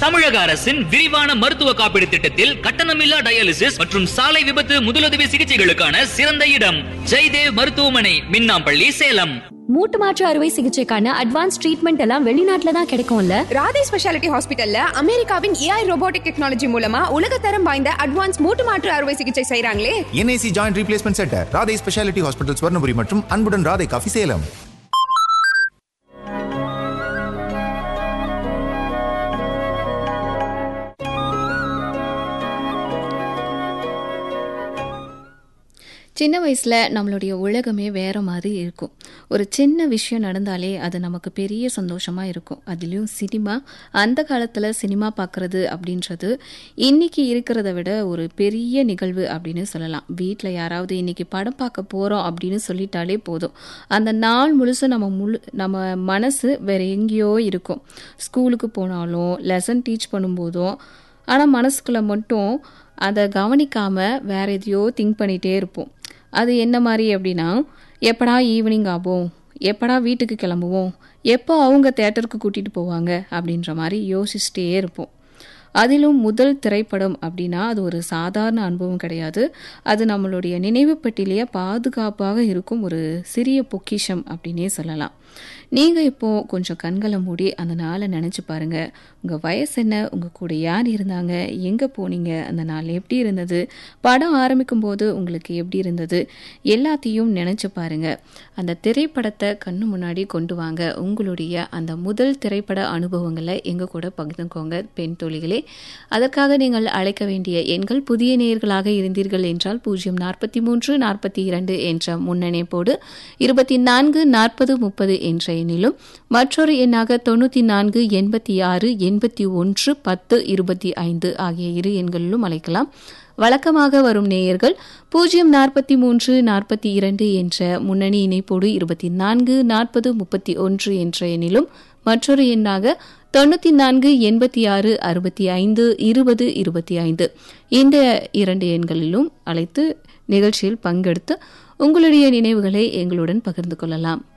தமிழக அரசின் விரிவான மருத்துவ காப்பீடு திட்டத்தில் கட்டணமில்லா டயாலிசிஸ் மற்றும் சாலை விபத்து முதலுதவி சிகிச்சைகளுக்கான சிறந்த இடம் ஜெய்தேவ் மருத்துவமனை மின்னாம்பள்ளி சேலம் மூட்டு மாற்று அறுவை சிகிச்சைக்கான அட்வான்ஸ் ட்ரீட்மெண்ட் எல்லாம் வெளிநாட்டுல தான் கிடைக்கும்ல ராதே ஸ்பெஷாலிட்டி ஹாஸ்பிட்டல்ல அமெரிக்காவின் ஏஐ ரோபோட்டிக் டெக்னாலஜி மூலமா உலகத்தரம் வாய்ந்த அட்வான்ஸ் மூட்டு மாற்று அறுவை சிகிச்சை செய்றாங்களே NIC joint replacement centre Radhai speciality hospital Swarnapuri மற்றும் அன்புடன் ராதை காஃபி சேலம் சின்ன வயசில் நம்மளுடைய உலகமே வேற மாதிரி இருக்கும் ஒரு சின்ன விஷயம் நடந்தாலே அது நமக்கு பெரிய சந்தோஷமாக இருக்கும் அதுலேயும் சினிமா அந்த காலத்தில் சினிமா பார்க்குறது அப்படின்றது இன்னைக்கு இருக்கிறத விட ஒரு பெரிய நிகழ்வு அப்படின்னு சொல்லலாம் வீட்டில் யாராவது இன்னைக்கு படம் பார்க்க போகிறோம் அப்படின்னு சொல்லிட்டாலே போதும் அந்த நாள் முழுசும் நம்ம முழு நம்ம மனசு வேற எங்கேயோ இருக்கும் ஸ்கூலுக்கு போனாலும் லெசன் டீச் பண்ணும்போதும் ஆனால் மனசுக்குள்ளே மட்டும் அதை கவனிக்காமல் வேற எதையோ திங்க் பண்ணிகிட்டே இருப்போம் அது என்ன மாதிரி அப்படின்னா எப்படா ஈவினிங் ஆகும் எப்படா வீட்டுக்கு கிளம்புவோம் எப்போ அவங்க தேட்டருக்கு கூட்டிகிட்டு போவாங்க அப்படின்ற மாதிரி யோசிச்சுட்டே இருப்போம் அதிலும் முதல் திரைப்படம் அப்படின்னா அது ஒரு சாதாரண அனுபவம் கிடையாது அது நம்மளுடைய நினைவு பட்டியலையே பாதுகாப்பாக இருக்கும் ஒரு சிறிய பொக்கிஷம் அப்படின்னே சொல்லலாம் நீங்கள் இப்போது கொஞ்சம் கண்களை மூடி அந்த நாளை நினச்சி பாருங்கள் உங்கள் வயசு என்ன உங்கள் கூட யார் இருந்தாங்க எங்கே போனீங்க அந்த நாள் எப்படி இருந்தது படம் ஆரம்பிக்கும் போது உங்களுக்கு எப்படி இருந்தது எல்லாத்தையும் நினச்சி பாருங்கள் அந்த திரைப்படத்தை கண்ணு முன்னாடி கொண்டு வாங்க உங்களுடைய அந்த முதல் திரைப்பட அனுபவங்களை எங்கள் கூட பகிர்ந்துக்கோங்க பெண் தொழிகளே அதற்காக நீங்கள் அழைக்க வேண்டிய எண்கள் புதிய நேயர்களாக இருந்தீர்கள் என்றால் பூஜ்ஜியம் நாற்பத்தி மூன்று நாற்பத்தி இரண்டு என்ற முன்னணைப்போடு இருபத்தி நான்கு நாற்பது முப்பது என்ற எண்ணிலும் மற்றொரு எண்ணாக தொண்ணூற்றி நான்கு எண்பத்தி ஆறு எண்பத்தி ஒன்று பத்து இருபத்தி ஐந்து ஆகிய இரு எண்களிலும் அழைக்கலாம் வழக்கமாக வரும் நேயர்கள் பூஜ்ஜியம் நாற்பத்தி மூன்று நாற்பத்தி இரண்டு என்ற முன்னணி இணைப்போடு இருபத்தி நான்கு நாற்பது முப்பத்தி ஒன்று என்ற எண்ணிலும் மற்றொரு எண்ணாக தொண்ணூற்றி நான்கு எண்பத்தி ஆறு அறுபத்தி ஐந்து இருபது இருபத்தி ஐந்து இந்த இரண்டு எண்களிலும் அழைத்து நிகழ்ச்சியில் பங்கெடுத்து உங்களுடைய நினைவுகளை எங்களுடன் பகிர்ந்து கொள்ளலாம்